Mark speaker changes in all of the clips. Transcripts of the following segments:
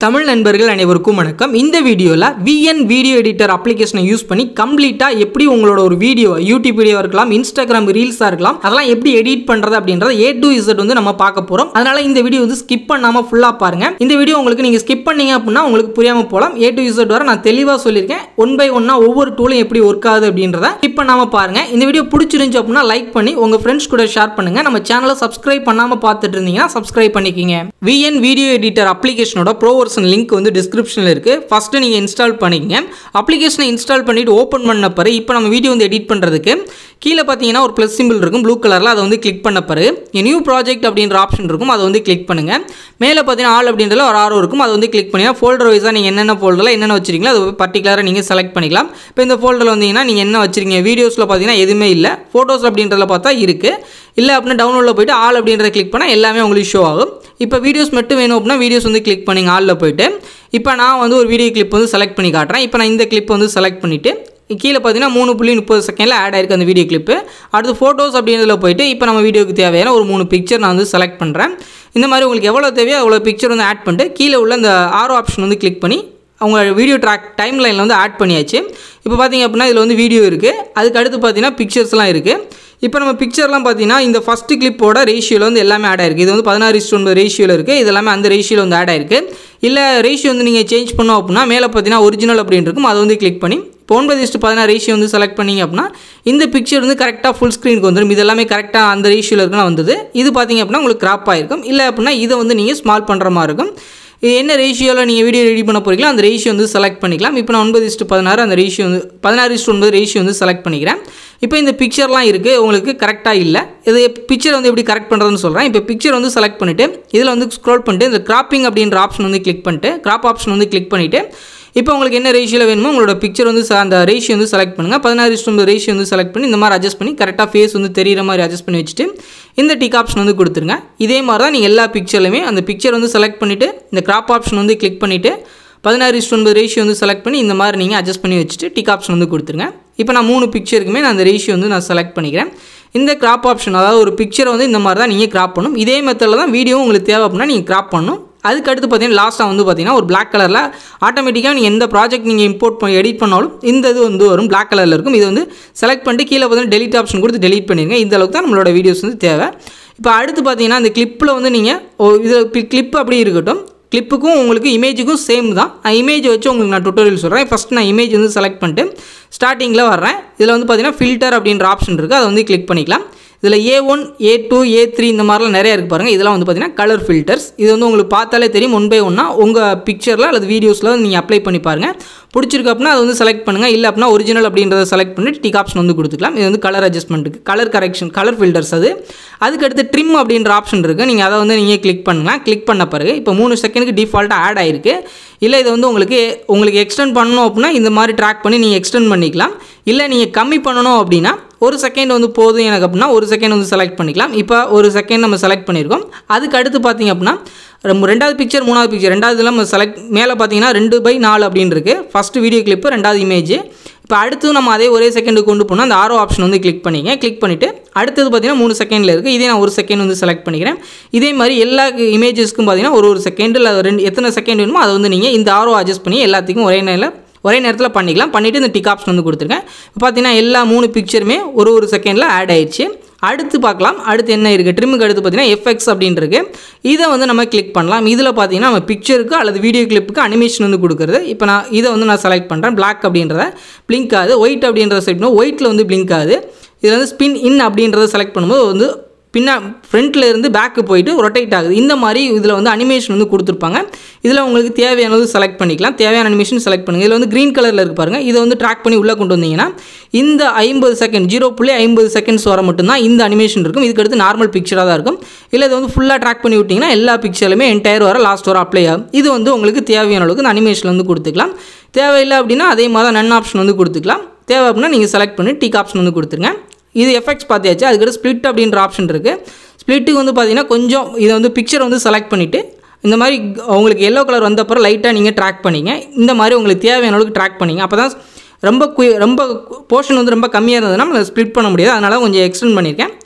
Speaker 1: தமிழ் நண்பர்கள் அனைவருக்கும் வணக்கம் இந்த வீடியோவில் விஎன் வீடியோ எடிட்டர் அப்ளிகேஷனை யூஸ் பண்ணி கம்ப்ளீட்டாக எப்படி உங்களோட ஒரு வீடியோ யூடியூப் வீடியோ இருக்கலாம் இன்ஸ்டாகிராம் ரீல்ஸாக இருக்கலாம் அதெல்லாம் எப்படி எடிட் பண்ணுறது அப்படின்றத ஏ டு இசட் வந்து நம்ம பார்க்க போகிறோம் அதனால இந்த வீடியோ வந்து ஸ்கிப் பண்ணாமல் ஃபுல்லாக பாருங்க இந்த வீடியோ உங்களுக்கு நீங்கள் ஸ்கிப் பண்ணீங்க அப்படின்னா உங்களுக்கு புரியாமல் போகலாம் ஏ டு இசட் வர நான் தெளிவாக சொல்லியிருக்கேன் ஒன் பை ஒன்னா ஒவ்வொரு டூலும் எப்படி ஒர்க் ஆகுது அப்படின்றத ஸ்கிப் பண்ணாமல் பாருங்க இந்த வீடியோ பிடிச்சிருந்துச்சு அப்படின்னா லைக் பண்ணி உங்கள் ஃப்ரெண்ட்ஸ் கூட ஷேர் பண்ணுங்க நம்ம சேனலை சப்ஸ்கிரைப் பண்ணாமல் பார்த்துட்டு இருந்தீங்கன்னா சப்ஸ்கிரைப் பண்ணிக்கிங்க விஎன் வீடியோ எடிட்டர் அப்ளிகேஷனோட ப்ரோ வெர்ஷன் லிங்க் வந்து டிஸ்கிரிப்ஷனில் இருக்குது ஃபஸ்ட்டு நீங்கள் இன்ஸ்டால் பண்ணிக்கங்க அப்ளிகேஷனை இன்ஸ்டால் பண்ணிவிட்டு ஓப்பன் பண்ண பிறகு இப்போ நம்ம வீடியோ வந்து எடிட் பண்ணுறதுக்கு கீழே பார்த்தீங்கன்னா ஒரு ப்ளஸ் சிம்பிள் இருக்கும் ப்ளூ கலரில் அதை வந்து கிளிக் பண்ண பிறகு நியூ ப்ராஜெக்ட் அப்படின்ற ஆப்ஷன் இருக்கும் அதை வந்து கிளிக் பண்ணுங்கள் மேலே பார்த்தீங்கன்னா ஆல் அப்படின்றதுல ஒரு ஆரோ இருக்கும் அதை வந்து கிளிக் பண்ணிங்கன்னா ஃபோல்டர் வைஸாக நீங்கள் என்னென்ன ஃபோல்டரில் என்னென்ன வச்சிருக்கீங்களோ அது பர்டிகுலராக நீங்கள் செலக்ட் பண்ணிக்கலாம் இப்போ இந்த ஃபோல்டரில் வந்தீங்கன்னா நீங்கள் என்ன வச்சிருக்கீங்க வீடியோஸில் பார்த்தீங்கன்னா எதுவுமே இல்லை ஃபோட்டோஸ் அப்படின்றதுல பார்த்தா இருக்குது இல்லை அப்படின்னா டவுன்லோடில் போயிட்டு ஆல் அப்படின்றத கிளிக் பண்ணால் எல்லாமே உங்களுக்கு ஷோ ஆகும் இப்போ வீடியோஸ் மட்டும் வேணும் அப்படின்னா வீடியோஸ் வந்து கிளிக் பண்ணிங்க ஆலில் போயிட்டு இப்போ நான் வந்து ஒரு வீடியோ கிளிப் வந்து செலக்ட் பண்ணி காட்டுறேன் இப்போ நான் இந்த கிளிப் வந்து செலக்ட் பண்ணிவிட்டு கீழே பார்த்தீங்கன்னா மூணு புள்ளி முப்பது செகண்டில் ஆட் ஆயிருக்கு அந்த வீடியோ கிளிப்பு அடுத்து ஃபோட்டோஸ் அப்படின்றதுல போயிட்டு இப்போ நம்ம வீடியோக்கு தேவையான ஒரு மூணு பிக்சர் நான் வந்து செலக்ட் பண்ணுறேன் இந்த மாதிரி உங்களுக்கு எவ்வளோ தேவையோ அவ்வளோ பிக்சர் வந்து ஆட் பண்ணிட்டு கீழே உள்ள அந்த ஆரோ ஆப்ஷன் வந்து கிளிக் பண்ணி அவங்க வீடியோ ட்ராக் டைம் லைனில் வந்து ஆட் பண்ணியாச்சு இப்போ பார்த்தீங்க அப்படின்னா இதில் வந்து வீடியோ இருக்குது அதுக்கு அடுத்து பார்த்தீங்கன்னா பிக்சர்ஸ்லாம் இருக்குது இப்போ நம்ம பிக்சர்லாம் பார்த்தீங்கன்னா இந்த ஃபஸ்ட்டு கிளிப்போட ரேஷியோவில் வந்து எல்லாமே ஆட் ஆயிருக்கு இது வந்து பதினாறு இஸ்ட் ஒன்பது ரேஷியோவில் இருக்குது இது எல்லாமே அந்த ரேஷியோவில் வந்து ஆட் ஆயிருக்கு இல்லை ரேஷியோ வந்து நீங்கள் சேஞ்ச் பண்ணோம் அப்படின்னா மேலே பார்த்தீங்கன்னா ஒரிஜினல் அப்படின்னு இருக்கும் அதை வந்து கிளிக் பண்ணி இப்போ ஒன்பது இஸ்ட் பதினாறு ரேஷியோ வந்து செலக்ட் பண்ணிங்க அப்படின்னா இந்த பிக்சர் வந்து கரெக்டாக ஃபுல் ஸ்க்ரீனுக்கு வந்துடும் இது எல்லாமே கரெக்டாக அந்த ரேஷியோவில் இருக்குன்னா வந்தது இது பார்த்தீங்க அப்படின்னா உங்களுக்கு கிராப் ஆகிருக்கும் இல்லை அப்படின்னா இதை வந்து நீங்கள் ஸ்மால் பண்ணுற மாதிரி இருக்கும் இது என்ன ரேஷியோவில் நீங்கள் வீடியோ ரெடி பண்ண போகிறீங்களோ அந்த ரேஷியோ வந்து செலக்ட் பண்ணிக்கலாம் இப்போ நான் ஒன்பது இஸ்ட்டு பதினாறு அந்த ரேஷியோ வந்து பதினாறு இஸ்ட்டு ஒன்பது ரேஷியோ வந்து செலக்ட் பண்ணிக்கிறேன் இப்போ இந்த பிக்சர்லாம் இருக்குது உங்களுக்கு கரெக்டாக இல்லை இது பிக்சர் வந்து எப்படி கரெக்ட் பண்ணுறதுன்னு சொல்கிறேன் இப்போ பிக்சர் வந்து செலக்ட் பண்ணிவிட்டு இதில் வந்து ஸ்க்ரோல் பண்ணிட்டு இந்த கிராப்பிங் அப்படின்ற ஆப்ஷன் வந்து கிளிக் பண்ணிட்டு கிராப் ஆப்ஷன் வந்து கிளிக் பண்ணிவிட்டு இப்போ உங்களுக்கு என்ன ரேஷியோவில் வேணுமோ உங்களோட பிக்சர் வந்து ச- அந்த ரேஷியோ வந்து செலக்ட் பண்ணுங்கள் பதினாறு இஸ்ட் ஒன்பது ரேஷியோ வந்து செலக்ட் பண்ணி இந்த மாதிரி அட்ஜஸ்ட் பண்ணி கரெக்டாக ஃபேஸ் வந்து தெரியிற மாதிரி அட்ஜஸ்ட் பண்ணி வச்சுட்டு இந்த டிக் ஆப்ஷன் வந்து கொடுத்துருங்க இதே மாதிரி தான் நீங்கள் எல்லா பிக்சர்லையுமே அந்த பிக்சர் வந்து செலக்ட் பண்ணிவிட்டு இந்த கிராப் ஆப்ஷன் வந்து கிளிக் பண்ணிவிட்டு பதினாறு இஸ்ட் ஒன்பது ரேஷியோ வந்து செலக்ட் பண்ணி இந்த மாதிரி நீங்கள் அட்ஜஸ்ட் பண்ணி வச்சுட்டு டிக் ஆப்ஷன் வந்து கொடுத்துருங்க இப்போ நான் மூணு பிக்சருக்குமே நான் அந்த ரேஷியோ வந்து நான் செலக்ட் பண்ணிக்கிறேன் இந்த கிராப் ஆப்ஷன் அதாவது ஒரு பிக்சரை வந்து இந்த மாதிரி தான் நீங்கள் கிராப் பண்ணணும் இதே மெத்தடில் தான் வீடியோ உங்களுக்கு தேவை அப்படின்னா நீங்கள் கிராப் பண்ணணும் அதுக்கு அடுத்து பார்த்தீங்கன்னா லாஸ்ட்டாக வந்து பார்த்தீங்கன்னா ஒரு Black கலரில் ஆட்டோமேட்டிக்காக நீங்கள் எந்த ப்ராஜெக்ட் நீங்கள் இம்போர்ட் பண்ணி எடிட் பண்ணாலும் இந்த இது வந்து வரும் Black கலரில் இருக்கும் இது வந்து செலக்ட் பண்ணிட்டு கீழே பார்த்தீங்கன்னா delete ஆப்ஷன் கொடுத்து delete பண்ணிடுங்க இந்த அளவுக்கு தான் நம்மளோட வீடியோஸ் வந்து தேவை இப்போ அடுத்து பார்த்தீங்கன்னா அந்த கிளிப்பில் வந்து நீங்கள் இது கிளிப் அப்படி இருக்கட்டும் கிளிப்புக்கும் உங்களுக்கு இமேஜுக்கும் சேம் தான் இமேஜ் வச்சு உங்களுக்கு நான் டுட்டோரியல் சொல்கிறேன் ஃபஸ்ட் நான் இமேஜ் வந்து செலக்ட் பண்ணிட்டு ஸ்டார்டிங்கில் வர்றேன் இதில் வந்து பார்த்தீங்கன்னா ஃபில்டர் அப்படின்ற ஆப்ஷன் இருக்குது அதை வந்து கிளிக் பண்ணிக்கலாம் இதில் A one A two A three இந்த மாதிரிலாம் நிறைய இருக்குது பாருங்கள் இதெல்லாம் வந்து பார்த்தீங்கன்னா கலர் ஃபில்டர்ஸ் இது வந்து உங்களுக்கு பார்த்தாலே தெரியும் ஒன் பை ஒன்னா உங்கள் பிக்சரில் அல்லது வீடியோஸில் நீங்கள் அப்ளை பண்ணி பாருங்கள் பிடிச்சிருக்கு அப்படின்னா அதை வந்து செலக்ட் பண்ணுங்கள் இல்லை அப்படின்னா ஒரிஜினல் அப்படின்றத செலக்ட் பண்ணிட்டு டிக் ஆப்ஷன் வந்து கொடுத்துக்கலாம் இது வந்து கலர் அட்ஜஸ்ட்மெண்ட்டுக்கு கலர் கரெக்ஷன் கலர் ஃபில்டர்ஸ் அது அதுக்கடுத்து ட்ரிம் அப்படின்ற ஆப்ஷன் இருக்குது நீங்கள் அதை வந்து நீங்கள் கிளிக் பண்ணலாம் கிளிக் பண்ண பிறகு இப்போ மூணு செகண்டுக்கு டிஃபால்ட்டாக ஆட் ஆயிருக்கு இல்லை இது வந்து உங்களுக்கு உங்களுக்கு எக்ஸ்டெண்ட் பண்ணணும் அப்படின்னா இந்த மாதிரி ட்ராக் பண்ணி நீங்கள் எக்ஸ்டெண்ட் பண்ணிக்கலாம் இல்லை நீங்கள் கம்மி பண்ணணும் அப்படின்னா ஒரு செகண்ட் வந்து போதும் எனக்கு அப்படின்னா ஒரு செகண்ட் வந்து செலக்ட் பண்ணிக்கலாம் இப்போ ஒரு செகண்ட் நம்ம செலக்ட் பண்ணியிருக்கோம் அதுக்கு அடுத்து பார்த்தீங்க அப்படின்னா ரொம்ப ரெண்டாவது பிக்சர் மூணாவது பிக்சர் ரெண்டாவது நம்ம செலக்ட் மேலே பார்த்தீங்கன்னா ரெண்டு பை நாலு அப்படின்னு இருக்குது ஃபஸ்ட்டு வீடியோ கிளிப்பு ரெண்டாவது இமேஜ் இப்போ அடுத்து நம்ம அதே ஒரே செகண்டுக்கு கொண்டு போனால் அந்த ஆரோ ஆப்ஷன் வந்து கிளிக் பண்ணிங்க கிளிக் பண்ணிவிட்டு அடுத்தது பார்த்தீங்கன்னா மூணு செகண்டில் இருக்குது இதே நான் ஒரு செகண்ட் வந்து செலக்ட் பண்ணிக்கிறேன் இதே மாதிரி எல்லா இமேஜஸ்க்கும் பார்த்தீங்கன்னா ஒரு ஒரு செகண்ட் இல்லை ரெண்டு எத்தனை செகண்ட் வேணுமோ அதை வந்து நீங்கள் இந்த ஆரோ அட்ஜஸ்ட் பண்ணி எல்லாத்துக்கும் ஒரே நேரில் ஒரே நேரத்தில் பண்ணிக்கலாம் பண்ணிவிட்டு இந்த டிக் ஆப்ஷன் வந்து கொடுத்துருக்கேன் இப்போ பார்த்தீங்கன்னா எல்லா மூணு பிக்சருமே ஒரு ஒரு செகண்டில் ஆட் ஆயிடுச்சு அடுத்து பார்க்கலாம் அடுத்து என்ன இருக்குது ட்ரிம்முக்கு அடுத்து பார்த்தீங்கன்னா எஃப்எக்ஸ் அப்படின்றது இதை வந்து நம்ம கிளிக் பண்ணலாம் இதில் பார்த்தீங்கன்னா நம்ம பிக்சருக்கு அல்லது வீடியோ கிளிப்புக்கு அனிமேஷன் வந்து கொடுக்குறது இப்போ நான் இதை வந்து நான் செலக்ட் பண்ணுறேன் Black அப்படின்றத பிளிங்க் ஆகுது ஒயிட் அப்படின்றத செலக்ட் பண்ணுவோம் ஒயிட்டில் வந்து பிளிங்க் ஆகுது இதில் வந்து ஸ்பின் இன் அப்படின்றத செலக்ட் பண்ணும்போது வந்து பின்னா ஃப்ரண்ட்டில் இருந்து பேக்கு போயிட்டு ரொட்டேட் ஆகுது இந்த மாதிரி இதில் வந்து அனிமேஷன் வந்து கொடுத்துருப்பாங்க இதில் உங்களுக்கு தேவையானது செலக்ட் பண்ணிக்கலாம் தேவையான அனிமேஷன் செலக்ட் பண்ணுங்கள் இதில் வந்து க்ரீன் கலரில் இருக்கு பாருங்க இதை வந்து ட்ராக் பண்ணி உள்ளே கொண்டு வந்தீங்கன்னா இந்த ஐம்பது செகண்ட் ஜீரோ புள்ளி ஐம்பது செகண்ட்ஸ் வர மட்டும்தான் இந்த அனிமேஷன் இருக்கும் இதுக்கு அடுத்து நார்மல் பிக்சராக தான் இருக்கும் இல்லை இது வந்து ஃபுல்லாக ட்ராக் பண்ணி விட்டிங்கன்னா எல்லா பிக்சர்லையுமே என்டையர் வர லாஸ்ட் வர அப்ளை ஆகும் இது வந்து உங்களுக்கு தேவையான அளவுக்கு இந்த அனிமேஷன் வந்து கொடுத்துக்கலாம் தேவையில்லை அப்படின்னா அதே மாதிரி தான் நன் ஆப்ஷன் வந்து கொடுத்துக்கலாம் தேவை அப்படின்னா நீங்கள் செலக்ட் பண்ணி டிக் ஆப்ஷன் வந்து கொடுத்துருங்க இது எஃபெக்ட்ஸ் பார்த்தியாச்சு அதுக்கடுத்து ஸ்ப்ளிட் அப்படின்ற ஆப்ஷன் இருக்குது ஸ்ப்ளிட்டுக்கு வந்து பார்த்தீங்கன்னா கொஞ்சம் இதை வந்து பிக்சர் வந்து செலக்ட் பண்ணிவிட்டு இந்த மாதிரி உங்களுக்கு எல்லோ கலர் வந்தப்பறம் லைட்டாக நீங்கள் ட்ராக் பண்ணிங்க இந்த மாதிரி உங்களுக்கு தேவையான அளவுக்கு ட்ராக் பண்ணிங்க அப்போ தான் ரொம்ப குய் ரொம்ப போர்ஷன் வந்து ரொம்ப கம்மியாக இருந்ததுன்னா நம்ம ஸ்ப்ளிட் பண்ண முடியாது அதனால் கொஞ்சம் எக்ஸ்டெண்ட் பண்ணியிருக்கேன்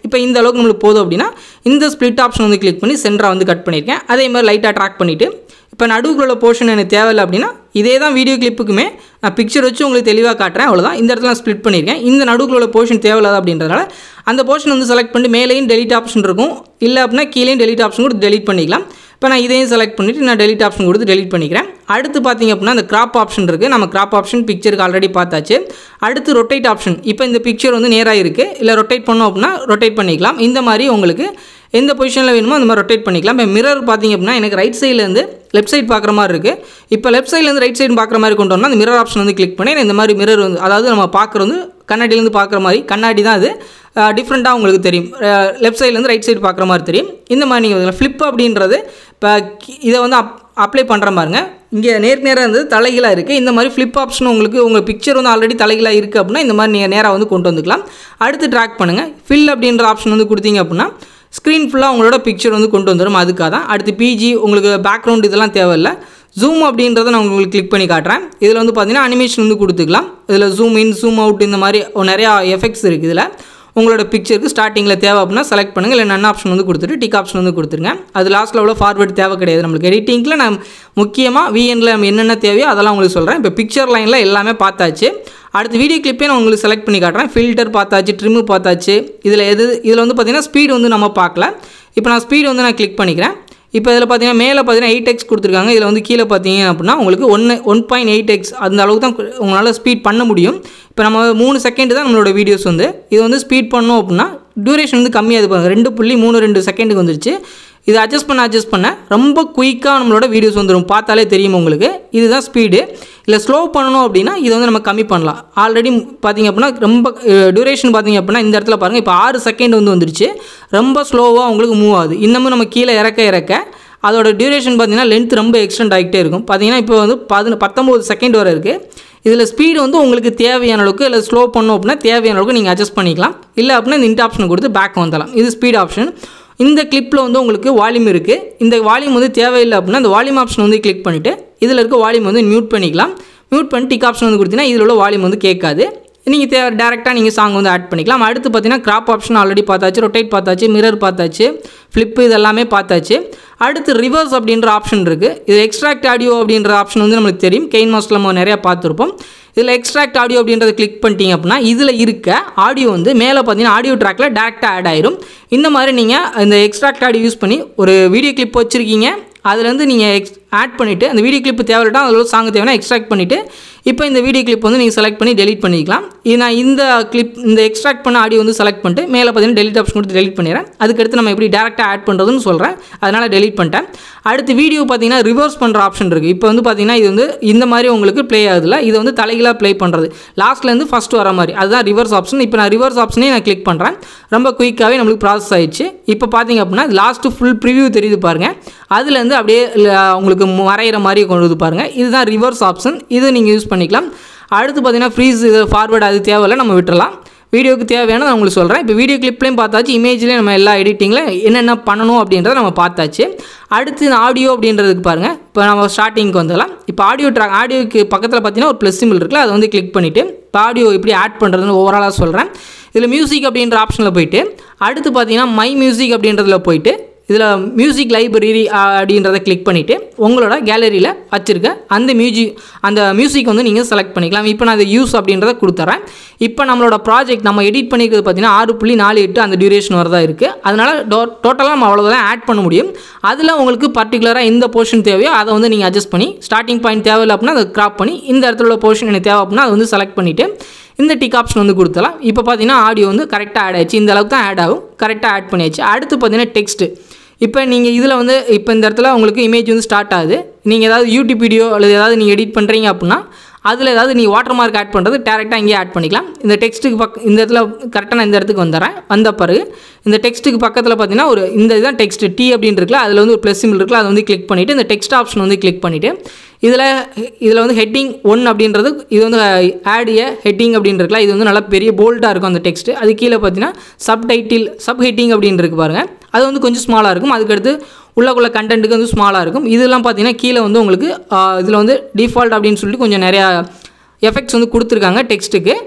Speaker 1: இப்போ இந்த அளவுக்கு நம்மளுக்கு போதும் அப்படின்னா இந்த ஸ்ப்ளிட் ஆப்ஷன் வந்து கிளிக் பண்ணி சென்டராக வந்து கட் பண்ணியிருக்கேன் அதே மாதிரி லைட்டாக ட்ராக் பண்ணிவிட்டு இப்போ நடுவுக்குள்ள போர்ஷன் எனக்கு தேவையில்லை அப்படின்னா இதே தான் வீடியோ கிளிப்புக்குமே நான் பிக்சர் வச்சு உங்களுக்கு தெளிவாக காட்டுறேன் அவ்வளோதான் இந்த இடத்துல நான் ஸ்ப்ளிட் பண்ணியிருக்கேன் இந்த நடுவுக்குள்ள போர்ஷன் தேவையில்லாத அப்படின்றதால அந்த போர்ஷன் வந்து செலக்ட் பண்ணி மேலேயும் டெலிட் ஆப்ஷன் இருக்கும் இல்லை அப்படின்னா கீழேயும் டெலிட் ஆப்ஷன் கூட டெலிட் பண்ணிக்கலாம் இப்போ நான் இதையும் செலக்ட் பண்ணிவிட்டு நான் டெலிட் ஆப்ஷன் கொடுத்து டெலிட் பண்ணிக்கிறேன் அடுத்து பார்த்தீங்க அப்படின்னா அந்த கிராப் ஆப்ஷன் இருக்குது நம்ம கிராப் ஆப்ஷன் பிக்சருக்கு ஆல்ரெடி பார்த்தாச்சு அடுத்து ரொட்டேட் ஆப்ஷன் இப்போ இந்த பிக்சர் வந்து நேராக இருக்குது இல்லை ரொட்டேட் பண்ணோம் அப்படின்னா ரொட்டேட் பண்ணிக்கலாம் இந்த மாதிரி உங்களுக்கு எந்த பொசிஷனில் வேணுமோ அந்த மாதிரி ரொட்டேட் பண்ணிக்கலாம் இப்போ மிரர் பார்த்தீங்க அப்படின்னா எனக்கு ரைட் சைட்லேருந்து லெஃப்ட் சைடு பார்க்குற மாதிரி இருக்குது இப்போ லெஃப்ட் சைட்லேருந்து ரைட் சைடு பார்க்குற மாதிரி கொண்டு வரணும் அந்த மிரர் ஆப்ஷன் வந்து கிளிக் பண்ணி இந்த மாதிரி மிரர் வந்து அதாவது நம்ம பார்க்குறது வந்து கண்ணாடியிலேருந்து பார்க்குற மாதிரி கண்ணாடி தான் அது டிஃப்ரெண்ட்டாக உங்களுக்கு தெரியும் லெஃப்ட் சைட்லேருந்து ரைட் சைடு பார்க்குற மாதிரி தெரியும் இந்த மாதிரி நீங்கள் ஃப்ளிப் அப்படின்றது இப்போ இதை வந்து அப் அப்ளை பண்ணுற பாருங்க இங்கே நேருக்கு நேராக இருந்தது தலைகீழாக இருக்குது இந்த மாதிரி ஃப்ளிப் ஆப்ஷன் உங்களுக்கு உங்கள் பிக்சர் வந்து ஆல்ரெடி தலைகீழாக இருக்குது அப்படின்னா இந்த மாதிரி நீங்கள் நேராக வந்து கொண்டு வந்துக்கலாம் அடுத்து ட்ராக் பண்ணுங்கள் ஃபில் அப்படின்ற ஆப்ஷன் வந்து கொடுத்தீங்க அப்படின்னா ஸ்க்ரீன் ஃபுல்லாக உங்களோட பிக்சர் வந்து கொண்டு வந்துடும் அதுக்காக தான் அடுத்து பிஜி உங்களுக்கு பேக்ரவுண்ட் இதெல்லாம் தேவையில்லை ஜூம் அப்படின்றத நான் உங்களுக்கு கிளிக் பண்ணி காட்டுறேன் இதில் வந்து பார்த்தீங்கன்னா அனிமேஷன் வந்து கொடுத்துக்கலாம் இதில் ஜூம் இன் ஜூம் அவுட் இந்த மாதிரி நிறையா எஃபெக்ட்ஸ் இருக்குது இதில் உங்களோட பிக்சருக்கு ஸ்டார்டிங்கில் தேவை அப்படின்னா செலக்ட் பண்ணுங்கள் இல்லை நன் ஆப்ஷன் வந்து கொடுத்துட்டு டிக் ஆப்ஷன் வந்து கொடுத்துருங்க அது லாஸ்ட்டில் அவ்வளோ ஃபார்வர்ட் தேவை கிடையாது நம்மளுக்கு எடிட்டிங்கில் நான் முக்கியமாக விஎனில் நம்ம என்னென்ன தேவையோ அதெல்லாம் உங்களுக்கு சொல்கிறேன் இப்போ பிக்சர் லைனில் எல்லாமே பார்த்தாச்சு அடுத்து வீடியோ கிளிப்பே நான் உங்களுக்கு செலக்ட் பண்ணி காட்டுறேன் ஃபில்டர் பார்த்தாச்சு ட்ரிம்மு பார்த்தாச்சு இதில் எது இதில் வந்து பார்த்திங்கன்னா ஸ்பீடு வந்து நம்ம பார்க்கல இப்போ நான் ஸ்பீடு வந்து நான் கிளிக் பண்ணிக்கிறேன் இப்போ இதில் பார்த்தீங்கன்னா மேலே பார்த்தீங்கன்னா எயிட் எக்ஸ் கொடுத்துருக்காங்க இதில் வந்து கீழே பார்த்தீங்க அப்படின்னா உங்களுக்கு ஒன்று ஒன் பாயிண்ட் எயிட் எக்ஸ் அந்த அளவுக்கு தான் உங்களால் ஸ்பீட் பண்ண முடியும் இப்போ நம்ம மூணு செகண்ட் தான் நம்மளோட வீடியோஸ் வந்து இது வந்து ஸ்பீட் பண்ணோம் அப்படின்னா டியூரேஷன் வந்து கம்மியாக பாருங்க ரெண்டு புள்ளி மூணு ரெண்டு செகண்டுக்கு வந்துருச்சு இதை அட்ஜஸ்ட் பண்ண அட்ஜஸ்ட் பண்ண ரொம்ப குயிக்காக நம்மளோட வீடியோஸ் வந்துடும் பார்த்தாலே தெரியும் உங்களுக்கு இதுதான் ஸ்பீடு இல்லை ஸ்லோ பண்ணணும் அப்படின்னா இதை வந்து நம்ம கம்மி பண்ணலாம் ஆல்ரெடி பார்த்தீங்க அப்படின்னா ரொம்ப டியூரேஷன் பார்த்தீங்க அப்படின்னா இந்த இடத்துல பாருங்கள் இப்போ ஆறு செகண்ட் வந்து வந்துருச்சு ரொம்ப ஸ்லோவாக உங்களுக்கு மூவ் ஆகுது இன்னமும் நம்ம கீழே இறக்க இறக்க அதோட டியூரேஷன் பார்த்தீங்கன்னா லென்த் ரொம்ப எக்ஸ்டெண்ட் ஆகிட்டே இருக்கும் பார்த்தீங்கன்னா இப்போ வந்து பதின பத்தொம்போது செகண்ட் வரை இருக்குது இதில் ஸ்பீடு வந்து உங்களுக்கு தேவையான அளவுக்கு இல்லை ஸ்லோ பண்ணோம் அப்படின்னா தேவையான அளவுக்கு நீங்கள் அட்ஜஸ்ட் பண்ணிக்கலாம் இல்லை அப்படின்னா இந்த இன்ட் ஆப்ஷன் கொடுத்து பேக் வந்துடலாம் இது ஸ்பீட் ஆப்ஷன் இந்த கிளிப்பில் வந்து உங்களுக்கு வால்யூம் இருக்குது இந்த வால்யூம் வந்து தேவையில்லை அப்படின்னா அந்த வால்யூம் ஆப்ஷன் வந்து கிளிக் பண்ணிவிட்டு இதில் இருக்க வால்யூம் வந்து மியூட் பண்ணிக்கலாம் மியூட் பண்ணி டிக் ஆப்ஷன் வந்து கொடுத்தீங்கன்னா இதில் உள்ள வால்யூம் வந்து கேட்காது நீங்கள் தே டேரெக்டாக நீங்கள் சாங் வந்து ஆட் பண்ணிக்கலாம் அடுத்து பார்த்தீங்கன்னா கிராப் ஆப்ஷன் ஆல்ரெடி பார்த்தாச்சு ரொட்டேட் பார்த்தாச்சு மிரர் பார்த்தாச்சு ஃப்ளிப்பு இது எல்லாமே பார்த்தாச்சு அடுத்து ரிவர்ஸ் அப்படின்ற ஆப்ஷன் இருக்குது இது எக்ஸ்ட்ராக்ட் ஆடியோ அப்படின்ற ஆப்ஷன் வந்து நம்மளுக்கு தெரியும் கெயின் மாஸ்டில் நம்ம நிறையா பார்த்துருப்போம் இதில் எக்ஸ்ட்ராக்ட் ஆடியோ அப்படின்றத கிளிக் பண்ணிட்டீங்க அப்படின்னா இதில் இருக்க ஆடியோ வந்து மேலே பார்த்தீங்கன்னா ஆடியோ ட்ராக்கில் டேரெக்டாக ஆட் ஆயிரும் இந்த மாதிரி நீங்கள் இந்த எக்ஸ்ட்ராக்ட் ஆடியோ யூஸ் பண்ணி ஒரு வீடியோ கிளிப் வச்சுருக்கீங்க அதுலேருந்து நீங்கள் எக்ஸ் ஆட் பண்ணிவிட்டு அந்த வீடியோ கிளிப் தேவையில்லை அதில் சாங் தேவைன்னா எக்ஸ்ட்ராக்ட் பண்ணிவிட்டு இப்போ இந்த வீடியோ கிளிப் வந்து நீங்கள் செலக்ட் பண்ணி டெலிட் பண்ணிக்கலாம் இது நான் இந்த கிளிப் இந்த எக்ஸ்ட்ராக்ட் பண்ண ஆடியோ வந்து செலக்ட் பண்ணிட்டு மேலே பார்த்தீங்கன்னா டெலிட் ஆப்ஷன் கொடுத்து டெலிட் பண்ணிடுறேன் அதுக்கடுத்து நம்ம எப்படி டேரெக்டாக ஆட் பண்ணுறதுன்னு சொல்கிறேன் அதனால் டெலிட் பண்ணிட்டேன் அடுத்து வீடியோ பார்த்தீங்கன்னா ரிவர்ஸ் பண்ணுற ஆப்ஷன் இருக்குது இப்போ வந்து பார்த்தீங்கன்னா இது வந்து இந்த மாதிரி உங்களுக்கு ப்ளே ஆகுதுல இது வந்து தலைகளாக ப்ளே பண்ணுறது லாஸ்ட்லேருந்து ஃபஸ்ட் வர மாதிரி அதுதான் ரிவர்ஸ் ஆப்ஷன் இப்போ நான் ரிவர்ஸ் ஆப்ஷனே நான் கிளிக் பண்ணுறேன் ரொம்ப குயிக்காகவே நம்மளுக்கு ப்ராசஸ் ஆயிடுச்சு இப்போ பார்த்தீங்க அப்படின்னா லாஸ்ட்டு ஃபுல் ப்ரிவியூ தெரியுது பாருங்கள் அதுலேருந்து அப்படியே உங்களுக்கு மறையிற மாதிரி கொண்டு வந்து பாருங்கள் இதுதான் ரிவர்ஸ் ஆப்ஷன் இது நீங்கள் யூஸ் பண்ணிக்கலாம் அடுத்து பார்த்தீங்கன்னா ஃப்ரீஸ் இது ஃபார்வர்டு அது தேவையில்லை நம்ம விட்டுறலாம் வீடியோக்கு தேவையான நான் உங்களுக்கு சொல்கிறேன் இப்போ வீடியோ கிளிப்லேயும் பார்த்தாச்சு இமேஜ்லேயும் நம்ம எல்லா எடிட்டிங்கில் என்னென்ன பண்ணணும் அப்படின்றத நம்ம பார்த்தாச்சு அடுத்து இந்த ஆடியோ அப்படின்றதுக்கு பாருங்கள் இப்போ நம்ம ஸ்டார்டிங்க்கு வந்துடலாம் இப்போ ஆடியோ ட்ராக் ஆடியோக்கு பக்கத்தில் பார்த்தீங்கன்னா ஒரு ப்ளஸ் சிம்பிள் இருக்குல்ல அதை வந்து கிளிக் பண்ணிவிட்டு இப்போ ஆடியோ எப்படி ஆட் பண்ணுறதுன்னு ஓவராலாக சொல்கிறேன் இதில் மியூசிக் அப்படின்ற ஆப்ஷனில் போயிட்டு அடுத்து பார்த்தீங்கன்னா மை மியூசிக் அப்படின்றதுல போயிட்டு இதில் மியூசிக் லைப்ரரி அப்படின்றத கிளிக் பண்ணிவிட்டு உங்களோட கேலரியில் வச்சுருக்க அந்த மியூசிக் அந்த மியூசிக் வந்து நீங்கள் செலக்ட் பண்ணிக்கலாம் இப்போ நான் அதை யூஸ் அப்படின்றத கொடுத்துட்றேன் இப்போ நம்மளோட ப்ராஜெக்ட் நம்ம எடிட் பண்ணிக்கிறது பார்த்தீங்கன்னா ஆறு புள்ளி நாலு எட்டு அந்த டியூரேஷன் வரதான் இருக்குது அதனால் டோ டோட்டலாக நம்ம அவ்வளோதான் ஆட் பண்ண முடியும் அதில் உங்களுக்கு பர்டிகுலராக எந்த போர்ஷன் தேவையோ அதை வந்து நீங்கள் அட்ஜஸ்ட் பண்ணி ஸ்டார்டிங் பாயிண்ட் தேவையில்லை அப்படின்னா அதை கிராப் பண்ணி இந்த இடத்துல உள்ள போர்ஷன் எனக்கு தேவை அப்படின்னா அதை வந்து செலக்ட் பண்ணிவிட்டு இந்த டிக் ஆப்ஷன் வந்து கொடுத்தலாம் இப்போ பார்த்தீங்கன்னா ஆடியோ வந்து கரெக்டாக ஆட் ஆயிடுச்சு இந்த அளவுக்கு தான் ஆட் ஆகும் கரெக்டாக ஆட் பண்ணியாச்சு அடுத்து பார்த்தீங்கன்னா டெக்ஸ்ட்டு இப்போ நீங்கள் இதில் வந்து இப்போ இந்த இடத்துல உங்களுக்கு இமேஜ் வந்து ஸ்டார்ட் ஆகுது நீங்கள் ஏதாவது யூடியூப் வீடியோ அல்லது ஏதாவது நீங்கள் எடிட் பண்ணுறீங்க அப்படின்னா அதில் ஏதாவது நீ வாட்டர் மார்க் ஆட் பண்ணுறது டேரெக்டாக இங்கேயே ஆட் பண்ணிக்கலாம் இந்த டெக்ஸ்ட்டுக்கு பக் இந்த இடத்துல கரெக்டாக நான் இந்த இடத்துக்கு வந்துடுறேன் வந்த பிறகு இந்த டெக்ஸ்ட்டுக்கு பக்கத்தில் பார்த்தீங்கன்னா ஒரு இந்த இதுதான் டெக்ஸ்ட் டி அப்படின்னு இருக்குல்ல அதில் வந்து ஒரு ப்ளஸ் சிம்பிள் இருக்குல்ல அதை வந்து கிளிக் பண்ணிவிட்டு இந்த டெக்ஸ்ட் ஆப்ஷன் வந்து கிளிக் பண்ணிவிட்டு இதில் இதில் வந்து ஹெட்டிங் ஒன் அப்படின்றது இது வந்து ஆட் ஏ ஹெட்டிங் அப்படின்னு இருக்குல்ல இது வந்து நல்லா பெரிய போல்ட்டாக இருக்கும் அந்த டெக்ஸ்ட் அது கீழே பார்த்தீங்கன்னா சப் டைட்டில் சப் ஹெட்டிங் அப்படின்னு இருக்கு பாருங்கள் அது வந்து கொஞ்சம் ஸ்மாலாக இருக்கும் அதுக்கடுத்து உள்ளக்குள்ள கண்டென்ட்டுக்கு வந்து ஸ்மாலாக இருக்கும் இதெல்லாம் பார்த்தீங்கன்னா கீழே வந்து உங்களுக்கு இதில் வந்து டிஃபால்ட் அப்படின்னு சொல்லிட்டு கொஞ்சம் நிறையா எஃபெக்ட்ஸ் வந்து கொடுத்துருக்காங்க டெக்ஸ்ட்டுக்கு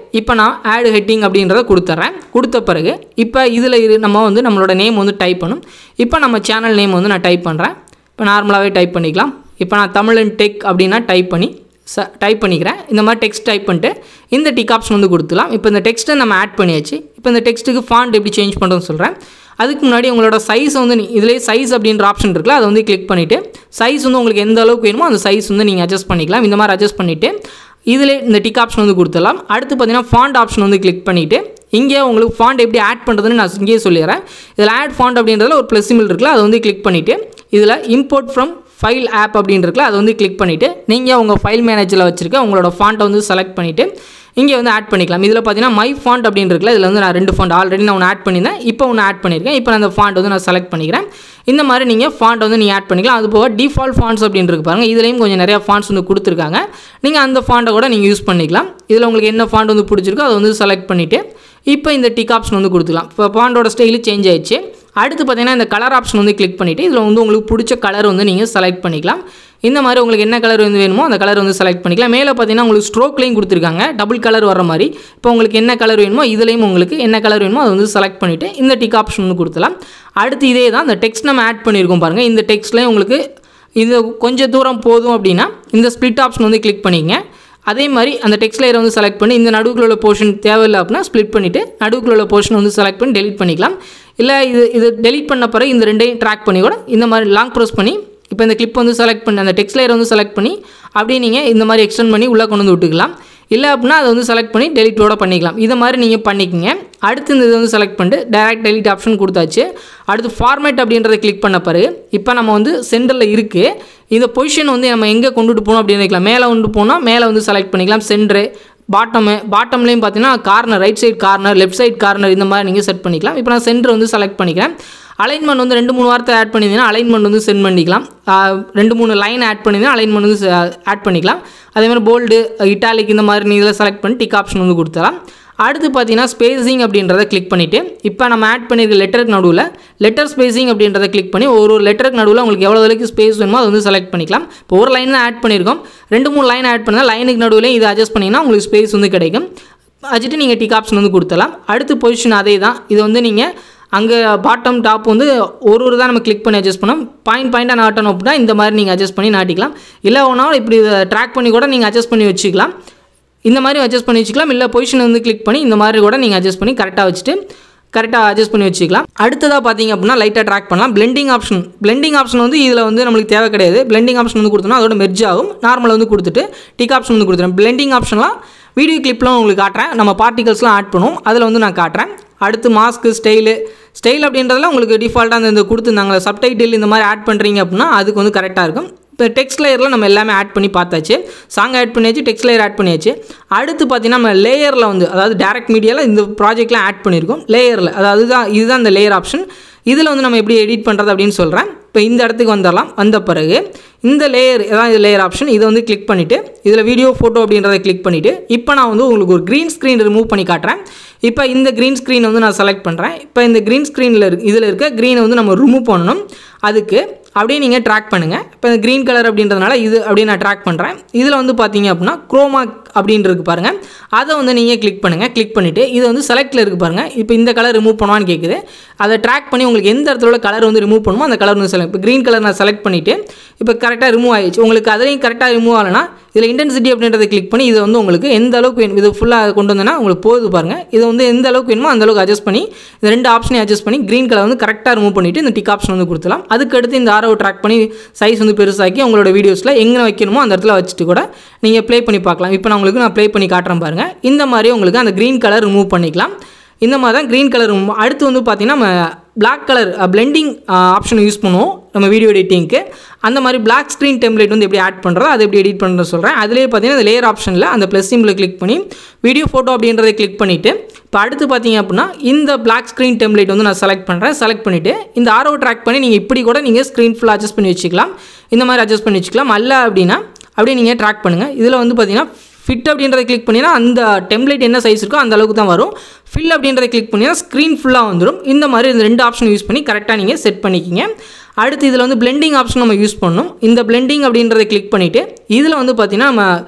Speaker 1: இப்போ நான் ஆட் ஹெட்டிங் அப்படின்றத கொடுத்துட்றேன் கொடுத்த பிறகு இப்போ இதில் இரு நம்ம வந்து நம்மளோட நேம் வந்து டைப் பண்ணும் இப்போ நம்ம சேனல் நேம் வந்து நான் டைப் பண்ணுறேன் இப்போ நார்மலாகவே டைப் பண்ணிக்கலாம் இப்போ நான் தமிழன் டெக் அப்படின்னா டைப் பண்ணி ச டைப் பண்ணிக்கிறேன் இந்த மாதிரி டெக்ஸ்ட் டைப் பண்ணிட்டு இந்த டிக் ஆப்ஷன் வந்து கொடுத்துலாம் இப்போ இந்த டெக்ஸ்ட்டை நம்ம ஆட் பண்ணியாச்சு இப்போ இந்த டெக்ஸ்ட்டுக்கு ஃபாண்ட் எப்படி சேஞ்ச் பண்ணுறதுன்னு சொல்கிறேன் அதுக்கு முன்னாடி உங்களோட சைஸ் வந்து நீ இதிலே சைஸ் அப்படின்ற ஆப்ஷன் இருக்குல்ல அதை வந்து கிளிக் பண்ணிவிட்டு சைஸ் வந்து உங்களுக்கு எந்த அளவுக்கு வேணுமோ அந்த சைஸ் வந்து நீங்கள் அட்ஜஸ்ட் பண்ணிக்கலாம் இந்த மாதிரி அட்ஜஸ்ட் பண்ணிவிட்டு இதிலே இந்த டிக் ஆப்ஷன் வந்து கொடுத்துடலாம் அடுத்து பார்த்தீங்கன்னா ஃபாண்ட் ஆப்ஷன் வந்து கிளிக் பண்ணிவிட்டு இங்கே உங்களுக்கு ஃபாண்ட் எப்படி ஆட் பண்ணுறதுன்னு நான் இங்கேயே சொல்லிடுறேன் இதில் ஆட் ஃபாண்ட் அப்படின்றதுல ஒரு ப்ளஸ் சிம்பிள் இருக்குல்ல அதை வந்து கிளிக் பண்ணிவிட்டு இதில் இம்போர்ட் ஃப்ரம் ஃபைல் ஆப் அப்படின்னு இருக்குல்ல அதை வந்து கிளிக் பண்ணிவிட்டு நீங்கள் உங்கள் ஃபைல் மேனேஜரில் வச்சுருக்க உங்களோட ஃபாண்ட்டை வந்து செலக்ட் பண்ணிவிட்டு இங்கே வந்து ஆட் பண்ணிக்கலாம் இதில் பார்த்தீங்கன்னா மை ஃபாண்ட் அப்படின்னு இருக்குல்ல இதில் வந்து நான் ரெண்டு ஃபாண்ட் ஆல்ரெடி நான் ஒன்று ஆட் பண்ணியிருந்தேன் இப்போ ஒன்று ஆட் பண்ணியிருக்கேன் இப்போ நான் அந்த ஃபாண்ட் வந்து நான் செலக்ட் பண்ணிக்கிறேன் இந்த மாதிரி நீங்கள் ஃபாண்ட் வந்து நீங்கள் ஆட் பண்ணிக்கலாம் அது போக டிஃபால்ட் ஃபாண்ட்ஸ் அப்படின்னு இருக்கு பாருங்கள் இதுலேயும் கொஞ்சம் நிறையா ஃபாண்ட்ஸ் வந்து கொடுத்துருக்காங்க நீங்கள் அந்த ஃபாண்ட்டை கூட நீங்கள் யூஸ் பண்ணிக்கலாம் இதில் உங்களுக்கு என்ன ஃபாண்ட் வந்து பிடிச்சிருக்கோ அதை வந்து செலக்ட் பண்ணிவிட்டு இப்போ இந்த டிக் ஆப்ஷன் வந்து கொடுத்துக்கலாம் இப்போ ஃபாண்டோட ஸ்டைலு சேஞ்ச் ஆயிடுச்சு அடுத்து பார்த்தீங்கன்னா இந்த கலர் ஆப்ஷன் வந்து கிளிக் பண்ணிவிட்டு இதில் வந்து உங்களுக்கு பிடிச்ச கலர் வந்து நீங்கள் செலக்ட் பண்ணிக்கலாம் இந்த மாதிரி உங்களுக்கு என்ன கலர் வந்து வேணுமோ அந்த கலர் வந்து செலக்ட் பண்ணிக்கலாம் மேலே பார்த்தீங்கன்னா உங்களுக்கு ஸ்ட்ரோக்லையும் கொடுத்துருக்காங்க டபுள் கலர் வர மாதிரி இப்போ உங்களுக்கு என்ன கலர் வேணுமோ இதுலேயும் உங்களுக்கு என்ன கலர் வேணுமோ அதை வந்து செலக்ட் பண்ணிவிட்டு இந்த டிக் ஆப்ஷன் வந்து கொடுத்துலாம் அடுத்து இதே தான் இந்த டெக்ஸ்ட் நம்ம ஆட் பண்ணியிருக்கோம் பாருங்கள் இந்த டெக்ஸ்ட்லேயும் உங்களுக்கு இது கொஞ்சம் தூரம் போதும் அப்படின்னா இந்த ஸ்ப்ளிட் ஆப்ஷன் வந்து கிளிக் பண்ணிக்கங்க அதே மாதிரி அந்த டெக்ஸ்ட் லேயரை வந்து செலக்ட் பண்ணி இந்த நடுவுக்குள்ள உள்ள போர்ஷன் தேவையில்லை அப்படின்னா ஸ்ப்ளிட் பண்ணிவிட்டு நடுவுக்குள்ள உள்ள போர்ஷன் வந்து செலக்ட் பண்ணி டெலிட் பண்ணிக்கலாம் இல்லை இது இது டெலிட் பண்ண பிறகு இந்த ரெண்டையும் ட்ராக் பண்ணி கூட இந்த மாதிரி லாங் ப்ரெஸ் பண்ணி இப்போ இந்த கிளிப் வந்து செலக்ட் பண்ணி அந்த டெக்ஸ்ட் லேயர் வந்து செலக்ட் பண்ணி அப்படியே நீங்கள் இந்த மாதிரி எக்ஸ்டெண்ட் பண்ணி உள்ளே கொண்டு வந்து விட்டுக்கலாம் இல்லை அப்படின்னா அதை வந்து செலக்ட் பண்ணி டெலிட்டோட பண்ணிக்கலாம் இதை மாதிரி நீங்கள் பண்ணிக்கங்க அடுத்து இந்த இது வந்து செலக்ட் பண்ணிட்டு டேரக்ட் டெலிட் ஆப்ஷன் கொடுத்தாச்சு அடுத்து ஃபார்மேட் அப்படின்றத கிளிக் பண்ண பிறகு இப்போ நம்ம வந்து சென்டரில் இருக்குது இந்த பொசிஷன் வந்து நம்ம எங்கே கொண்டுட்டு போகணும் அப்படின்னு வைக்கலாம் மேலே கொண்டு போனால் மேலே வந்து செலக்ட் பண்ணிக்கலாம் சென்ட்ரு பாட்டமு பாட்டம்லேயும் பார்த்தீங்கன்னா corner right side corner left side corner இந்த மாதிரி நீங்கள் செட் பண்ணிக்கலாம் இப்போ நான் சென்டர் வந்து செலக்ட் பண்ணிக்கிறேன் அலைன்மெண்ட் வந்து ரெண்டு மூணு வார்த்தை ஆட் பண்ணியிருந்தீங்கன்னா அலைன்மெண்ட் வந்து சென்ட் பண்ணிக்கலாம் ஆஹ் ரெண்டு மூணு லைன் ஆட் பண்ணியிருந்தீங்கன்னா அலைன்மெண்ட் வந்து ஆட் பண்ணிக்கலாம் அதே மாதிரி போல்டு இட்டாலிக் இந்த மாதிரி நீங்கள் செலக்ட் பண்ணி டிக் ஆப்ஷன் வந்து கொடுத்துடலாம் அடுத்து பார்த்தீங்கன்னா ஸ்பேசிங் அப்படின்றத கிளிக் பண்ணிவிட்டு இப்போ நம்ம ஆட் பண்ணியிருக்க லெட்டருக்கு நடுவில் லெட்டர் ஸ்பேசிங் அப்படின்றத கிளிக் பண்ணி ஒரு ஒரு லெட்டருக்கு நடுவில் உங்களுக்கு எவ்வளோ வரைக்கும் ஸ்பேஸ் வேணுமோ அதை வந்து செலக்ட் பண்ணிக்கலாம் இப்போ ஒரு லைன் தான் ஆட் பண்ணியிருக்கோம் ரெண்டு மூணு லைன் ஆட் பண்ணால் லைனுக்கு நடுவில் இதை அட்ஜஸ்ட் பண்ணிங்கன்னா உங்களுக்கு ஸ்பேஸ் வந்து கிடைக்கும் வச்சுட்டு நீங்கள் டிக் ஆப்ஷன் வந்து கொடுத்துடலாம் அடுத்து பொசிஷன் அதே தான் இது வந்து நீங்கள் அங்கே பாட்டம் டாப் வந்து ஒரு ஒரு தான் நம்ம கிளிக் பண்ணி அட்ஜஸ்ட் பண்ணோம் பாயிண்ட் பாயிண்ட்டாக நாட்டணும் அப்படின்னா இந்த மாதிரி நீங்கள் அட்ஜஸ்ட் பண்ணி நாட்டிக்கலாம் இல்லை ஒன்றாலும் இப்படி ட்ராக் பண்ணி கூட நீங்கள் அட்ஜஸ்ட் பண்ணி வச்சுக்கலாம் இந்த மாதிரி அட்ஜஸ்ட் பண்ணி வச்சுக்கலாம் இல்லை பொசிஷன் வந்து கிளிக் பண்ணி இந்த மாதிரி கூட நீங்கள் அட்ஜஸ்ட் பண்ணி கரெக்டாக வச்சுட்டு கரெக்டாக அட்ஜஸ்ட் பண்ணி வச்சுக்கலாம் அடுத்ததாக பார்த்தீங்க அப்படின்னா லைட்டாக ட்ராக் பண்ணலாம் பிளெண்டிங் ஆப்ஷன் பிளெண்டிங் ஆப்ஷன் வந்து இதில் வந்து நம்மளுக்கு தேவை கிடையாது பிளெண்டிங் ஆப்ஷன் வந்து கொடுத்தோம்னா அதோட மெர்ஜ் ஆகும் நார்மலாக வந்து கொடுத்துட்டு டிக் ஆப்ஷன் வந்து கொடுத்துறேன் பிளெண்டிங் ஆப்ஷன்லாம் வீடியோ கிளிப்லாம் உங்களுக்கு காட்டுறேன் நம்ம பார்ட்டிகல்ஸ்லாம் ஆட் பண்ணுவோம் அதில் வந்து நான் காட்டுறேன் அடுத்து மாஸ்க்கு ஸ்டைலு ஸ்டைல் அப்படின்றதுல உங்களுக்கு டிஃபால்ட்டாக அந்த இந்த கொடுத்துருந்தாங்களே சப்டைட்டில் இந்த மாதிரி ஆட் பண்ணுறீங்க அப்படின்னா அதுக்கு வந்து கரெக்டாக இருக்கும் இப்போ டெக்ஸ்ட் லேயரில் நம்ம எல்லாமே ஆட் பண்ணி பார்த்தாச்சு சாங் ஆட் பண்ணியாச்சு டெக்ஸ்ட் லேயர் ஆட் பண்ணியாச்சு அடுத்து பார்த்தீங்கன்னா நம்ம லேயரில் வந்து அதாவது டேரக்ட் மீடியாவில் இந்த ப்ராஜெக்ட்லாம் ஆட் பண்ணியிருக்கோம் லேயரில் அதாவது தான் இதுதான் இந்த லேயர் ஆப்ஷன் இதில் வந்து நம்ம எப்படி எடிட் பண்ணுறது அப்படின்னு சொல்கிறேன் இப்போ இந்த இடத்துக்கு வந்துடலாம் வந்த பிறகு இந்த லேயர் அதான் இது லேயர் ஆப்ஷன் இதை வந்து கிளிக் பண்ணிவிட்டு இதில் வீடியோ ஃபோட்டோ அப்படின்றத கிளிக் பண்ணிவிட்டு இப்போ நான் வந்து உங்களுக்கு ஒரு க்ரீன் ஸ்க்ரீன் ரிமூவ் பண்ணி காட்டுறேன் இப்போ இந்த க்ரீன் ஸ்க்ரீன் வந்து நான் செலக்ட் பண்ணுறேன் இப்போ இந்த க்ரீன் ஸ்க்ரீனில் இருக்கு இதில் இருக்க க்ரீனை வந்து நம்ம ரிமூவ் பண்ணணும் அதுக்கு அப்படியே நீங்கள் ட்ராக் பண்ணுங்கள் இப்போ இந்த க்ரீன் கலர் அப்படின்றதுனால இது அப்படியே நான் ட்ராக் பண்ணுறேன் இதில் வந்து பார்த்தீங்க அப்படின்னா குரோமா அப்படின்னு இருக்கு பாருங்கள் அதை வந்து நீங்கள் கிளிக் பண்ணுங்கள் கிளிக் பண்ணிவிட்டு இது வந்து செலக்டில் இருக்குது பாருங்கள் இப்போ இந்த கலர் ரிமூவ் பண்ணுவான்னு கேட்குது அதை ட்ராக் பண்ணி உங்களுக்கு எந்த இடத்துல உள்ள கலர் வந்து ரிமூவ் பண்ணுமோ அந்த கலர் வந்து செலக்ட் இப்போ க்ரீன் கலர் நான் செலக்ட் பண்ணிவிட்டு இப்போ கரெக்டாக ரிமூவ் ஆயிடுச்சு உங்களுக்கு அதுலேயும் கரெக்டாக ரிமூவ் ஆகலைன்னா இதில் இன்டென்சிட்டி அப்படின்றத கிளிக் பண்ணி இதை வந்து உங்களுக்கு எந்த அளவுக்கு வேணும் இது ஃபுல்லாக கொண்டு வந்தேன்னா உங்களுக்கு போகுது பாருங்கள் இது வந்து எந்த அளவுக்கு வேணுமோ அந்த அளவுக்கு அட்ஜஸ்ட் பண்ணி இந்த ரெண்டு ஆப்ஷனையும் அட்ஜஸ்ட் பண்ணி க்ரீன் கலர் வந்து கரெக்டாக ரிமூவ் பண்ணிவிட்டு இந்த டிக் ஆப்ஷன் வந்து கொடுத்துலாம் அதுக்கு அடுத்து இந்த ஆரோ ட்ராக் பண்ணி சைஸ் வந்து பெருசாக்கி உங்களோட வீடியோஸில் எங்கே வைக்கணுமோ அந்த இடத்துல வச்சுட்டு கூட நீங்கள் ப்ளே பண்ணி பார்க்கலாம் இப்போ நான் உங்களுக்கு நான் ப்ளே பண்ணி காட்டுறேன் பாருங்கள் இந்த மாதிரி உங்களுக்கு அந்த க்ரீன் கலர் ரிமூவ் பண்ணிக்கலாம் இந்த மாதிரி தான் க்ரீன் கலர் அடுத்து வந்து பார்த்திங்கன்னா நம்ம black colour blending option use பண்ணுவோம் நம்ம வீடியோ எடிட்டிங்க்கு அந்த மாதிரி பிளாக் ஸ்க்ரீன் டெம்ப்ளேட் வந்து எப்படி ஆட் பண்ணுறதோ அதை எப்படி எடிட் பண்ணுறது சொல்கிறேன் அதிலே பார்த்தீங்கன்னா அந்த லேயர் ஆப்ஷனில் அந்த ப்ளஸ் சிம்பிள் கிளிக் பண்ணி வீடியோ ஃபோட்டோ அப்படின்றத கிளிக் பண்ணிவிட்டு இப்போ அடுத்து பார்த்தீங்க அப்படின்னா இந்த பிளாக் ஸ்க்ரீன் டெம்ப்ளேட் வந்து நான் செலக்ட் பண்ணுறேன் செலக்ட் பண்ணிவிட்டு இந்த ஆரோ ட்ராக் பண்ணி நீங்கள் இப்படி கூட நீங்கள் ஸ்க்ரீன் ஃபுல்லாக அட்ஜஸ்ட் பண்ணி வச்சுக்கலாம் இந்த மாதிரி அட்ஜஸ்ட் பண்ணி வச்சுக்கலாம் அல்ல அப்படின்னா அப்படியே நீங்கள் ட்ராக் பண்ணுங்கள் இதில் வந்து பார்த்தீங்கன்னா ஃபிட் அப்படின்றத கிளிக் பண்ணினா அந்த டெம்ப்ளேட் என்ன சைஸ் இருக்கோ அந்த அளவுக்கு தான் வரும் ஃபில் அப்படின்றத கிளிக் பண்ணினா ஸ்க்ரீன் ஃபுல்லாக வந்துடும் இந்த மாதிரி இந்த ரெண்டு ஆப்ஷன் யூஸ் பண்ணி கரெக்டாக நீங்கள் செட் பண்ணிக்கிங்க அடுத்து இதில் வந்து பிளெண்டிங் ஆப்ஷன் நம்ம யூஸ் பண்ணணும் இந்த பிளெண்டிங் அப்படின்றத கிளிக் பண்ணிவிட்டு இதில் வந்து பார்த்திங்கன்னா நம்ம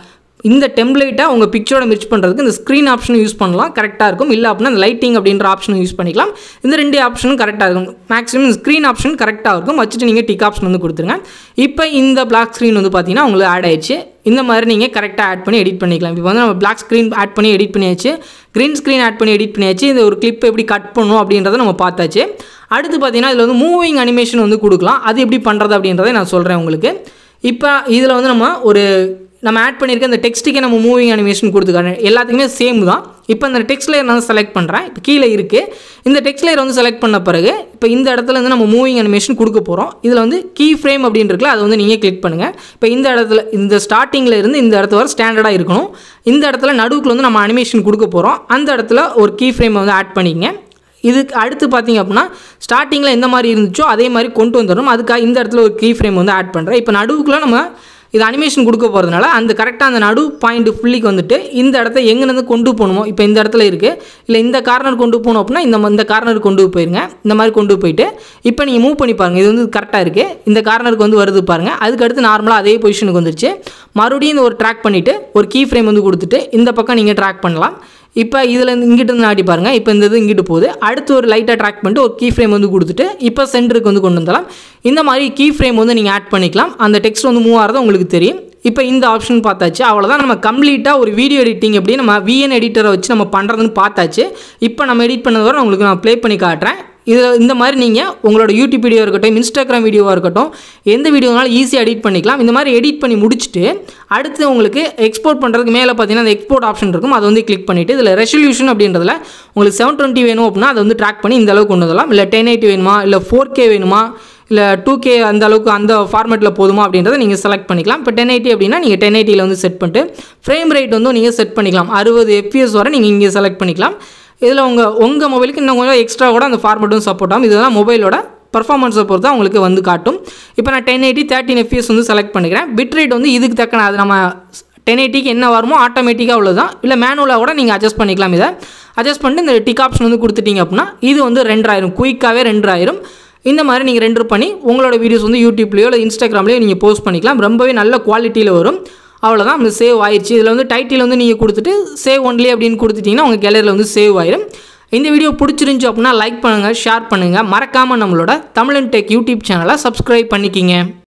Speaker 1: இந்த டெம்ப்ளேட்டை உங்கள் பிக்சரோட மிர்ச் பண்ணுறதுக்கு இந்த ஸ்க்ரீன் ஆப்ஷனும் யூஸ் பண்ணலாம் கரெக்டாக இருக்கும் இல்லை அப்படின்னா இந்த லைட்டிங் அப்படின்ற ஆப்ஷனும் யூஸ் பண்ணிக்கலாம் இந்த ரெண்டு ஆப்ஷனும் கரெக்டாக இருக்கும் மேக்ஸிமம் ஸ்க்ரீன் ஆப்ஷன் கரெக்டாக இருக்கும் வச்சுட்டு நீங்கள் டிக் ஆப்ஷன் வந்து கொடுத்துருங்க இப்போ இந்த பிளாக் ஸ்க்ரீன் வந்து பார்த்தீங்கன்னா உங்களுக்கு ஆட் ஆயிடுச்சு இந்த மாதிரி நீங்கள் கரெக்டாக ஆட் பண்ணி எடிட் பண்ணிக்கலாம் இப்போ வந்து நம்ம பிளாக் ஸ்க்ரீன் ஆட் பண்ணி எடிட் பண்ணியாச்சு க்ரீன் ஸ்க்ரீன் ஆட் பண்ணி எடிட் பண்ணியாச்சு இந்த ஒரு கிளிப் எப்படி கட் பண்ணணும் அப்படின்றத நம்ம பார்த்தாச்சு அடுத்து பார்த்தீங்கன்னா இதில் வந்து மூவிங் அனிமேஷன் வந்து கொடுக்கலாம் அது எப்படி பண்ணுறது அப்படின்றத நான் சொல்கிறேன் உங்களுக்கு இப்போ இதில் வந்து நம்ம ஒரு நம்ம ஆட் பண்ணியிருக்க அந்த டெக்ஸ்ட்டுக்கே நம்ம மூவிங் அனிமேஷன் கொடுத்துக்காரு எல்லாத்துக்குமே சேம் தான் இப்போ இந்த டெக்ஸ்ட் லேயர் நான் செலக்ட் பண்ணுறேன் இப்போ கீழே இருக்குது இந்த டெக்ஸ்ட் லேயர் வந்து செலக்ட் பண்ண பிறகு இப்போ இந்த இடத்துல வந்து நம்ம மூவிங் அனிமேஷன் கொடுக்க போகிறோம் இதில் வந்து கீ ஃப்ரேம் அப்படின்னு இருக்குல்ல அதை வந்து நீங்கள் கிளிக் பண்ணுங்கள் இப்போ இந்த இடத்துல இந்த ஸ்டார்டிங்கில் இருந்து இந்த இடத்துல வர ஸ்டாண்டர்டாக இருக்கணும் இந்த இடத்துல நடுவுக்குள்ள வந்து நம்ம அனிமேஷன் கொடுக்க போகிறோம் அந்த இடத்துல ஒரு கீ ஃப்ரேமை வந்து ஆட் பண்ணிக்கங்க இதுக்கு அடுத்து பார்த்தீங்க அப்படின்னா ஸ்டார்டிங்கில் எந்த மாதிரி இருந்துச்சோ அதே மாதிரி கொண்டு வந்துடணும் அதுக்காக இந்த இடத்துல ஒரு கீ ஃப்ரேம் வந்து ஆட் பண்ணுறேன் இப்போ நடுவுக்குள்ளே நம்ம இது அனிமேஷன் கொடுக்க போகிறதுனால அந்த கரெக்டாக அந்த நடு பாயிண்ட் ஃபுல்லிக்கு வந்துட்டு இந்த இடத்த எங்கேருந்து கொண்டு போகணுமோ இப்போ இந்த இடத்துல இருக்குது இல்லை இந்த கார்னர் கொண்டு போகணும் அப்படின்னா இந்த இந்த கார்னர் கொண்டு போயிருங்க இந்த மாதிரி கொண்டு போயிட்டு இப்போ நீங்கள் மூவ் பண்ணி பாருங்கள் இது வந்து கரெக்டாக இருக்குது இந்த கார்னருக்கு வந்து வருது பாருங்கள் அதுக்கு அடுத்து நார்மலாக அதே பொசிஷனுக்கு வந்துருச்சு மறுபடியும் இந்த ஒரு ட்ராக் பண்ணிவிட்டு ஒரு கீ ஃப்ரேம் வந்து கொடுத்துட்டு இந்த பக்கம் நீங்கள் ட்ராக் பண்ணலாம் இப்போ இதில் இருந்து இங்கிட்டு இருந்து ஆடி பாருங்கள் இப்போ இந்த இது இங்கிட்டு போகுது அடுத்து ஒரு லைட்டாக ட்ராக் பண்ணிட்டு ஒரு கீ ஃப்ரேம் வந்து கொடுத்துட்டு இப்போ சென்டருக்கு வந்து கொண்டு வந்துடலாம் இந்த மாதிரி கீ ஃப்ரேம் வந்து நீங்கள் ஆட் பண்ணிக்கலாம் அந்த டெக்ஸ்ட் வந்து மூவ் ஆகிறது உங்களுக்கு தெரியும் இப்போ இந்த ஆப்ஷன் பார்த்தாச்சு அவ்வளோதான் நம்ம கம்ப்ளீட்டாக ஒரு வீடியோ எடிட்டிங் எப்படி நம்ம விஎன் எடிட்டரை வச்சு நம்ம பண்ணுறதுன்னு பார்த்தாச்சு இப்போ நம்ம எடிட் பண்ணது வரை உங்களுக்கு நான் ப்ளே பண்ணி காட்டுறேன் இது இந்த மாதிரி நீங்கள் உங்களோட யூடியூப் வீடியோ இருக்கட்டும் இன்ஸ்டாகிராம் வீடியோவாக இருக்கட்டும் எந்த வீடியோனாலும் ஈஸியாக எடிட் பண்ணிக்கலாம் இந்த மாதிரி எடிட் பண்ணி முடிச்சுட்டு அடுத்து உங்களுக்கு எக்ஸ்போர்ட் பண்ணுறதுக்கு மேலே பார்த்தீங்கன்னா அந்த எக்ஸ்போர்ட் ஆப்ஷன் இருக்கும் அதை வந்து கிளிக் பண்ணிவிட்டு இதில் ரெசல்யூஷன் அப்படின்றதுல உங்களுக்கு செவன் டுவெண்ட்டி வேணும் அப்படின்னா அதை வந்து ட்ராக் பண்ணி இந்த அளவுக்கு கொண்டு வரலாம் இல்லை டென் எயிட்டி வேணுமா இல்லை ஃபோர் கே வேணுமா இல்லை டூ கே அந்த அளவுக்கு அந்த ஃபார்மேட்டில் போதுமா அப்படின்றத நீங்கள் செலக்ட் பண்ணிக்கலாம் இப்போ டென் எயிட்டி அப்படின்னா நீங்கள் டென் எயிட்டியில் வந்து செட் பண்ணிட்டு ஃப்ரேம் ரேட் வந்து நீங்கள் செட் பண்ணிக்கலாம் அறுபது எஃபிஎஸ் வரை நீங்கள் இங்கே செலக்ட் பண்ணிக்கலாம் இதில் உங்கள் உங்கள் மொபைலுக்கு இன்னும் கொஞ்சம் எக்ஸ்ட்ரா கூட அந்த ஃபார்மேட்டும் சப்போர்ட் ஆகும் இதுதான் மொபைலோட பர்ஃபார்மன்ஸை பொறுத்து தான் உங்களுக்கு வந்து காட்டும் இப்போ நான் டென் எயிட்டி தேர்ட்டின் எஃபிஎஸ் வந்து செலக்ட் பண்ணிக்கிறேன் பிட் ரேட் வந்து இதுக்கு தக்கன அது நம்ம டென் எயிட்டிக்கு என்ன வருமோ ஆட்டோமேட்டிக்காக உள்ளதான் இல்லை மேனுவலாக கூட நீங்கள் அட்ஜஸ்ட் பண்ணிக்கலாம் இதை அட்ஜஸ்ட் பண்ணிட்டு இந்த டிக் ஆப்ஷன் வந்து கொடுத்துட்டீங்க அப்படின்னா இது வந்து ரெண்டாயிரம் குயிக்காகவே ரெண்டாயிரம் இந்த மாதிரி நீங்கள் ரெண்டர் பண்ணி உங்களோட வீடியோஸ் வந்து யூடியூப்லேயோ இல்லை இன்ஸ்டாகிராம்லேயோ நீங்கள் போஸ்ட் பண்ணிக்கலாம் ரொம்பவே நல்ல குவாலிட்டியில் வரும் அவ்வளோதான் அந்த சேவ் ஆயிடுச்சு இதில் வந்து டைட்டில் வந்து நீங்கள் கொடுத்துட்டு சேவ் ஒன்லி அப்படின்னு கொடுத்துட்டிங்கன்னா உங்கள் கேலரியில் வந்து சேவ் ஆயிரும் இந்த வீடியோ பிடிச்சிருந்துச்சு அப்படின்னா லைக் பண்ணுங்கள் ஷேர் பண்ணுங்கள் மறக்காமல் நம்மளோட தமிழன் டெக் யூடியூப் சேனலை சப்ஸ்கிரைப் பண்ணிக்கிங்க